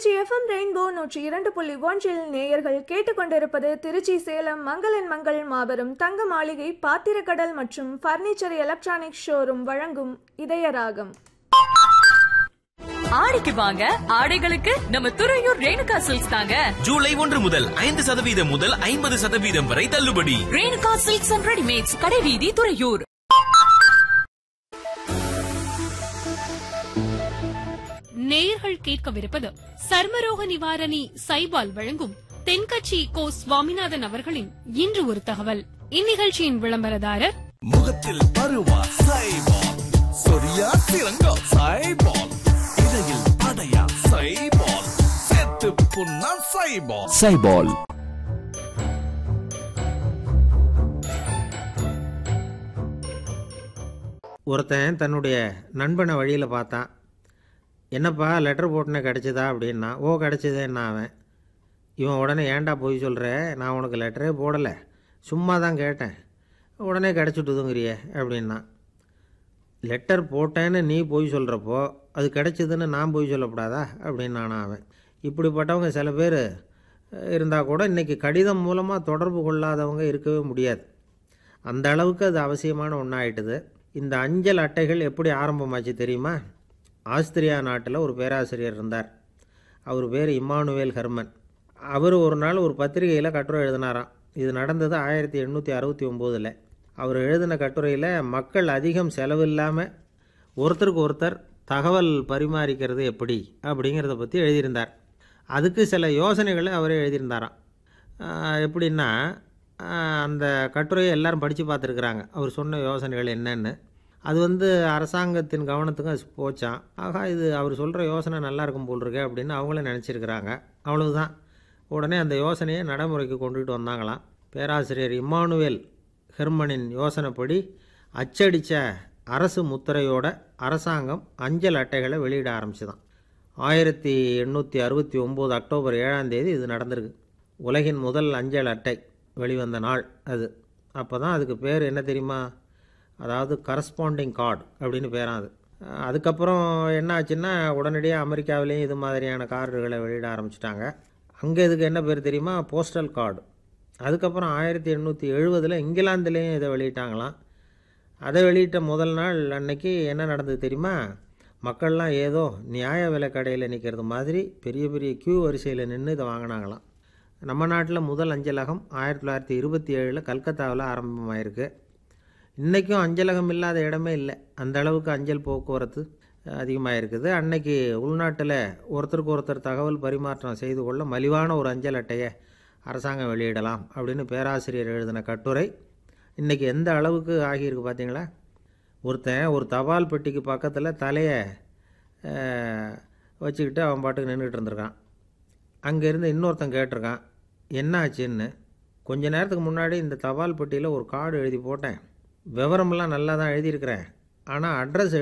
Trichy FM rainbow நூற்றி இரண்டு புள்ளி ஒன்றில் நேயர்கள் கேட்டுக்கொண்டிருப்பது திருச்சி சேலம் மங்களன் மங்கள் மாபெரும் தங்க மாளிகை பாத்திரக்கடல் மற்றும் பர்னிச்சர் எலக்ட்ரானிக் ஷோரூம் வழங்கும் இதயராகம் ஆடிக்கு வாங்க ஆடைகளுக்கு நம்ம துறையூர் ரேணுகா சில்க்ஸ் தாங்க ஜூலை ஒன்று முதல் ஐந்து சதவீதம் முதல் ஐம்பது சதவீதம் வரை தள்ளுபடி ரேணுகா சில்க்ஸ் அண்ட் ரெடிமேட்ஸ் கடைவீதி துறையூர் நேயர்கள் கேட்கவிருப்பது சர்மரோக நிவாரணி சைபால் வழங்கும் தென்கட்சி கோ சுவாமிநாதன் அவர்களின் இன்று ஒரு தகவல் இந்நிகழ்ச்சியின் விளம்பரதாரர் முகத்தில் பருவா சைபால் சொரியா சிறங்கா சைபால் இடையில் அடையா சைபால் செத்து புண்ணா சைபால் சைபால் ஒருத்தன் தன்னுடைய நண்பனை வழியில் பார்த்தான் என்னப்பா லெட்டர் போட்டுனே கிடச்சிதா அப்படின்னா ஓ கிடச்சிதேன்னா அவன் இவன் உடனே ஏன்டா போய் சொல்கிற நான் உனக்கு லெட்டரே போடலை சும்மா தான் கேட்டேன் உடனே கிடச்சிட்டுதுங்கிறியே அப்படின்னா லெட்டர் போட்டேன்னு நீ போய் சொல்கிறப்போ அது கிடச்சிதுன்னு நான் போய் சொல்லக்கூடாதா அப்படின்னு நானா அவன் இப்படிப்பட்டவங்க சில பேர் இருந்தால் கூட இன்றைக்கி கடிதம் மூலமாக தொடர்பு கொள்ளாதவங்க இருக்கவே முடியாது அந்த அளவுக்கு அது அவசியமான ஒன்றாயிட்டுது இந்த அஞ்சல் அட்டைகள் எப்படி ஆரம்பமாச்சு தெரியுமா ஆஸ்திரியா நாட்டில் ஒரு பேராசிரியர் இருந்தார் அவர் பேர் இம்மானுவேல் ஹெர்மன் அவர் ஒரு நாள் ஒரு பத்திரிகையில் கட்டுரை எழுதினாராம் இது நடந்தது ஆயிரத்தி எண்ணூற்றி அறுபத்தி ஒம்போதில் அவர் எழுதின கட்டுரையில் மக்கள் அதிகம் செலவில்லாமல் ஒருத்தருக்கு ஒருத்தர் தகவல் பரிமாறிக்கிறது எப்படி அப்படிங்கிறத பற்றி எழுதியிருந்தார் அதுக்கு சில யோசனைகளை அவரே எழுதியிருந்தாராம் ஆஹ் எப்படின்னா ஆஹ் அந்த கட்டுரையை எல்லாரும் படித்து பார்த்துருக்குறாங்க அவர் சொன்ன யோசனைகள் என்னென்னு அது வந்து அரசாங்கத்தின் கவனத்துக்கும் அது போச்சான் ஆகா இது அவர் சொல்கிற யோசனை நல்லா இருக்கும் போல் இருக்கே அப்படின்னு அவங்களே நினச்சிருக்கிறாங்க அவ்வளவுதான் உடனே அந்த யோசனையை நடைமுறைக்கு கொண்டுகிட்டு வந்தாங்களாம் பேராசிரியர் இம்மானுவேல் ஹெர்மனின் யோசனைப்படி அச்சடித்த அரசு முத்திரையோட அரசாங்கம் அஞ்சல் அட்டைகளை வெளியிட ஆரம்பிச்சுதான் ஆயிரத்தி எண்ணூற்றி அறுபத்தி ஒம்பது அக்டோபர் ஏழாம் தேதி இது நடந்திருக்கு உலகின் முதல் அஞ்சல் அட்டை வெளிவந்த நாள் அது அப்போ தான் அதுக்கு பேர் என்ன தெரியுமா அதாவது கரஸ்பாண்டிங் கார்டு அப்படின்னு பேராம் அது அஹ் அதுக்கப்புறம் என்ன ஆச்சுன்னா உடனடியாக அமெரிக்காவிலேயும் இது மாதிரியான கார்டுகளை வெளியிட ஆரம்பிச்சிட்டாங்க அங்கே இதுக்கு என்ன பேர் தெரியுமா போஸ்டல் கார்டு அதுக்கப்புறம் ஆயிரத்தி எண்ணூற்றி எழுபதில் இங்கிலாந்துலேயும் இதை வெளியிட்டாங்களாம் அதை வெளியிட்ட முதல் நாள் அன்னைக்கு என்ன நடந்தது தெரியுமா மக்கள்லாம் ஏதோ நியாய விலை கடையில் நிற்கிறது மாதிரி பெரிய பெரிய கியூ வரிசையில் நின்று இதை வாங்கினாங்களாம் நம்ம நாட்டில் முதல் அஞ்சலகம் ஆயிரத்தி தொள்ளாயிரத்தி இருபத்தி ஏழில் கல்கத்தாவில் ஆரம்பமாயிருக்கு இன்றைக்கும் அஞ்சலகம் இல்லாத இடமே இல்லை அந்த அளவுக்கு அஞ்சல் போக்குவரத்து அதிகமாக இருக்குது அன்னைக்கு உள்நாட்டில் ஒருத்தருக்கு ஒருத்தர் தகவல் பரிமாற்றம் செய்து கொள்ள மலிவான ஒரு அஞ்சல் அட்டையை அரசாங்கம் வெளியிடலாம் அப்படின்னு பேராசிரியர் எழுதின கட்டுரை இன்றைக்கி எந்த அளவுக்கு ஆகியிருக்கு பார்த்தீங்களா ஒருத்தன் ஒரு தபால் பெட்டிக்கு பக்கத்தில் தலையை அஹ், வச்சுக்கிட்டு அவன் பாட்டுக்கு நின்றுட்டு இருந்திருக்கான் அங்கேருந்து இன்னொருத்தன் கேட்டிருக்கான் என்ன ஆச்சுன்னு கொஞ்ச நேரத்துக்கு முன்னாடி இந்த தபால் பெட்டியில் ஒரு கார்டு எழுதி போட்டேன் விவரமெல்லாம் நல்லா தான் எழுதியிருக்கிறேன் ஆனால் அட்ரஸ்